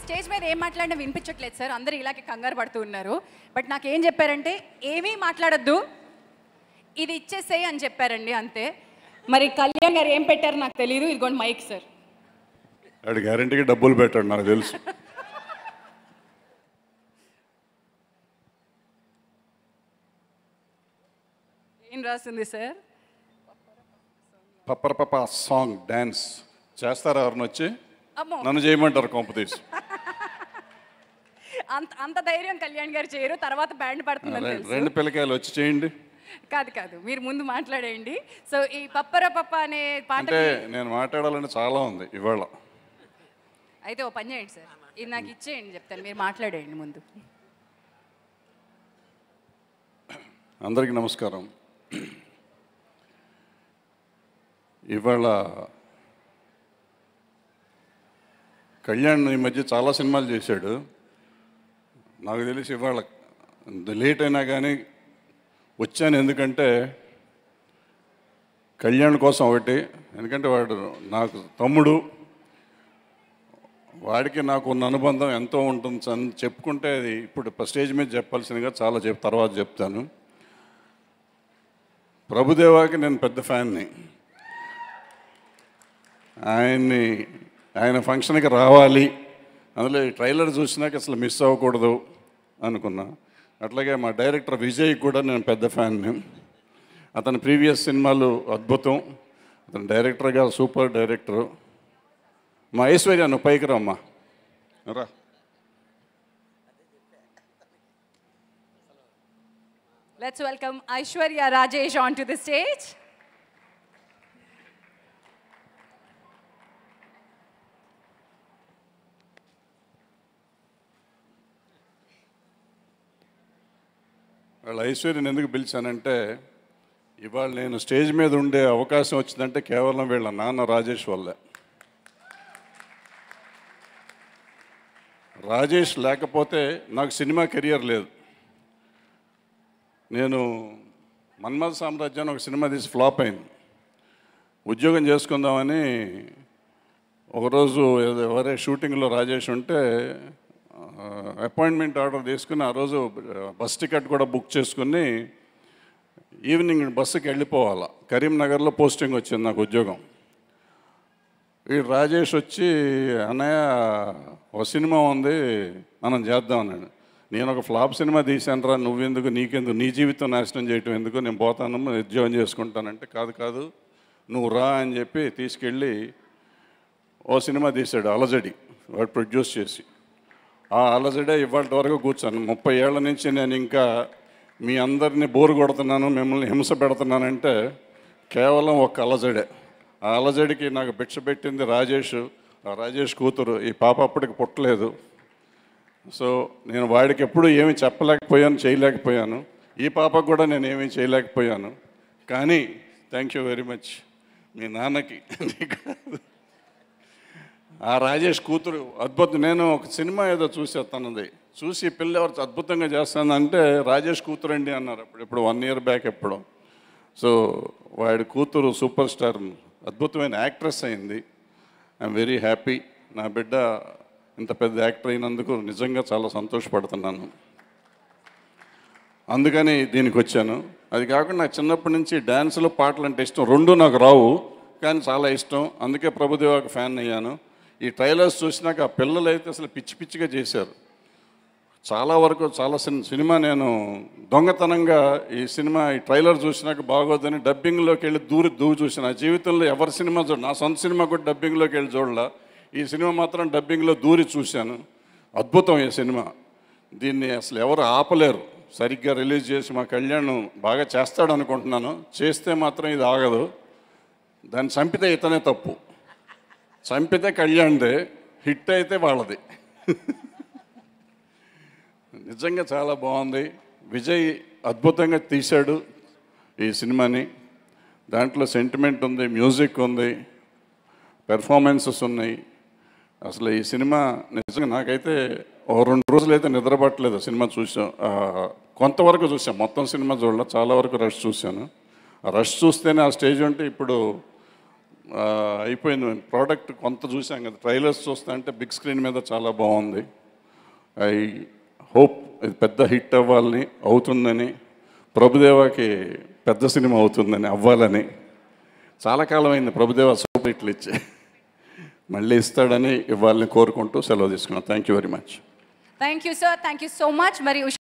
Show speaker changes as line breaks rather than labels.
stage మీద ఏం మాట్లాడినా వినిపించట్లేదు సార్ అందరూ ఇలాగే కంగారు పడుతూ ఉన్నారు బట్ నాకు ఏం చెప్పారంటే ఏమీ మాట్లాడొద్దు ఇది ఇచ్చేసేయి అని చెప్పారండి అంతే మరి కళ్యాణ్ గారు ఏం పెట్టారు నాకు తెలియదు ఇదిగోండి మైక్ సార్
వాడు గ్యారంటీకి డబ్బులు పెట్టాడు నాకు తెలుసు
ఏం రాసింది సార్
పప్పర పప్ప సాంగ్ డ్యాన్స్ చేస్తారా ఎవరిని వచ్చి
అమ్మో
నన్ను చేయమంటారు కొంపతీసి
అంత అంత ధైర్యం కళ్యాణ్ గారు చేయరు తర్వాత బ్యాండ్ పడుతుందని
రెండు-
తెలుసు
రెండు పిల్లకాయలు వచ్చి చేయండి
కాదు కాదు మీరు ముందు మాట్లాడేయండి సో ఈ పప్పర పప్ప అనే పాట
అంటే నేను మాట్లాడాలంటే చాలా ఉంది ఇవాళ
అయితే ఓ పని చేయండి సార్ ఇది నాకు ఇచ్చేయండి చెప్తాను మీరు మాట్లాడేయండి ముందు
అందరికీ నమస్కారం ఇవాళ కళ్యాణ్ ఈ మధ్య చాలా సినిమాలు చేశాడు నాకు తెలిసి ఇవాళ లేట్ అయినా కానీ వచ్చాను ఎందుకంటే కళ్యాణ్ కోసం ఒకటి ఎందుకంటే వాడు నాకు తమ్ముడు వాడికి నాకు ఉన్న అనుబంధం ఎంతో ఉంటుంది అని చెప్పుకుంటే అది ఇప్పుడు స్టేజ్ మీద చెప్పాల్సిందిగా చాలా చెప్ తర్వాత చెప్తాను ప్రభుదేవాకి నేను పెద్ద ఫ్యాన్ని ఆయన్ని ఆయన ఫంక్షన్కి రావాలి అందులో ఈ ట్రైలర్ చూసినాక అసలు మిస్ అవ్వకూడదు అనుకున్నా అట్లాగే మా డైరెక్టర్ విజయ్ కూడా నేను పెద్ద ఫ్యాన్ని అతని ప్రీవియస్ సినిమాలు అద్భుతం అతను డైరెక్టర్గా సూపర్ డైరెక్టరు మా ఐశ్వర్య నువ్వు పైకి రమ్మా రా
let's welcome Aishwarya Rajesh on to the stage
వాళ్ళ ఐశ్వర్యని ఎందుకు పిలిచానంటే ఇవాళ నేను స్టేజ్ మీద ఉండే అవకాశం వచ్చిందంటే కేవలం వీళ్ళ నాన్న రాజేష్ వల్లే రాజేష్ లేకపోతే నాకు సినిమా కెరియర్ లేదు నేను మన్మథ సామ్రాజ్యాన్ని ఒక సినిమా తీసి ఫ్లాప్ అయింది ఉద్యోగం చేసుకుందామని ఒకరోజు ఏదో ఎవరే షూటింగ్లో రాజేష్ ఉంటే అపాయింట్మెంట్ ఆర్డర్ తీసుకుని ఆ రోజు బస్ టికెట్ కూడా బుక్ చేసుకుని ఈవినింగ్ బస్సుకి వెళ్ళిపోవాలా కరీంనగర్లో పోస్టింగ్ వచ్చింది నాకు ఉద్యోగం ఈ రాజేష్ వచ్చి అన్నయ్య ఒక సినిమా ఉంది మనం చేద్దాం అన్నాడు నేను ఒక ఫ్లాప్ సినిమా తీశాను రా నువ్వెందుకు నీకెందుకు నీ జీవితం నాశనం చేయటం ఎందుకు నేను పోతాను ఉద్యోగం చేసుకుంటానంటే కాదు కాదు నువ్వు రా అని చెప్పి తీసుకెళ్ళి ఓ సినిమా తీశాడు అలజడి వాడు ప్రొడ్యూస్ చేసి ఆ అలజడే ఇవాళ వరకు కూర్చోను ముప్పై ఏళ్ల నుంచి నేను ఇంకా మీ అందరినీ బోరు కొడుతున్నాను మిమ్మల్ని హింస పెడుతున్నానంటే కేవలం ఒక అలజడే ఆ అలజడికి నాకు భిక్ష పెట్టింది రాజేష్ ఆ రాజేష్ కూతురు ఈ పాప అప్పటికి పుట్టలేదు సో నేను వాడికి ఎప్పుడు ఏమీ చెప్పలేకపోయాను చేయలేకపోయాను ఈ పాపకు కూడా నేను ఏమీ చేయలేకపోయాను కానీ థ్యాంక్ యూ వెరీ మచ్ మీ నాన్నకి నీకు ఆ రాజేష్ కూతురు అద్భుతం నేను ఒక సినిమా ఏదో చూసా తనది చూసి ఈ పిల్ల ఎవరు అద్భుతంగా చేస్తానంటే రాజేష్ కూతురు అండి అన్నారు అప్పుడు ఇప్పుడు వన్ ఇయర్ బ్యాక్ ఎప్పుడు సో వాడి కూతురు సూపర్ స్టార్ అద్భుతమైన యాక్ట్రెస్ అయింది ఐఎమ్ వెరీ హ్యాపీ నా బిడ్డ ఇంత పెద్ద యాక్టర్ అయినందుకు నిజంగా చాలా సంతోషపడుతున్నాను అందుకని దీనికి వచ్చాను అది కాకుండా నాకు చిన్నప్పటి నుంచి డ్యాన్సులు పాటలు అంటే ఇష్టం రెండు నాకు రావు కానీ చాలా ఇష్టం అందుకే ప్రభుదేవాకి ఫ్యాన్ అయ్యాను ఈ ట్రైలర్స్ చూసినాక ఆ పిల్లలు అయితే అసలు పిచ్చి పిచ్చిగా చేశారు చాలా వరకు చాలా సిన్- సినిమా నేను దొంగతనంగా ఈ సినిమా ఈ ట్రైలర్ చూసినాక బాగోదని డబ్బింగ్లోకి వెళ్ళి దూరి దూవి చూసిన నా జీవితంలో ఎవరి సినిమా చూడ నా సొంత సినిమా కూడా డబ్బింగ్లోకి వెళ్ళి చూడలా ఈ సినిమా మాత్రం డబ్బింగ్లో దూరి చూశాను అద్భుతం ఈ సినిమా దీన్ని అసలు ఎవరు ఆపలేరు సరిగ్గా రిలీజ్ చేసి మా కళ్యాణ్ బాగా చేస్తాడు అనుకుంటున్నాను చేస్తే మాత్రం ఇది ఆగదు దాన్ని చంపితే ఇతనే తప్పు చంపితే కళ్యాణ్దే హిట్ అయితే వాళ్ళది నిజంగా చాలా బాగుంది విజయ్ అద్భుతంగా తీశాడు ఈ సినిమాని దాంట్లో సెంటిమెంట్ ఉంది మ్యూజిక్ ఉంది పెర్ఫార్మెన్సెస్ ఉన్నాయి అసలు ఈ సినిమా నిజంగా నాకైతే ఓ రెండు రోజులు అయితే నిద్రపట్టలేదు సినిమా చూసాం ఆ, కొంతవరకు చూసాం మొత్తం సినిమా చూడలే చాలా వరకు రష్ చూశాను ఆ రష్ చూస్తేనే ఆ స్టేజ్ ఉంటే ఇప్పుడు ఆ, అయిపోయింది ప్రోడక్ట్ కొంత చూసాం కదా ట్రైలర్స్ చూస్తా అంటే బిగ్ స్క్రీన్ మీద చాలా బాగుంది ఐ హోప్ ఇది పెద్ద హిట్ అవ్వాలని అవుతుందని ప్రభుదేవాకి పెద్ద సినిమా అవుతుందని అవ్వాలని చాలా కాలం అయింది ప్రభుదేవ సూపర్ హిట్లు ఇచ్చి మళ్ళీ ఇస్తాడని ఇవ్వాలని కోరుకుంటూ సెలవు తీసుకున్నాను thank you very much
thank you sir thank you so much మరి ఉషా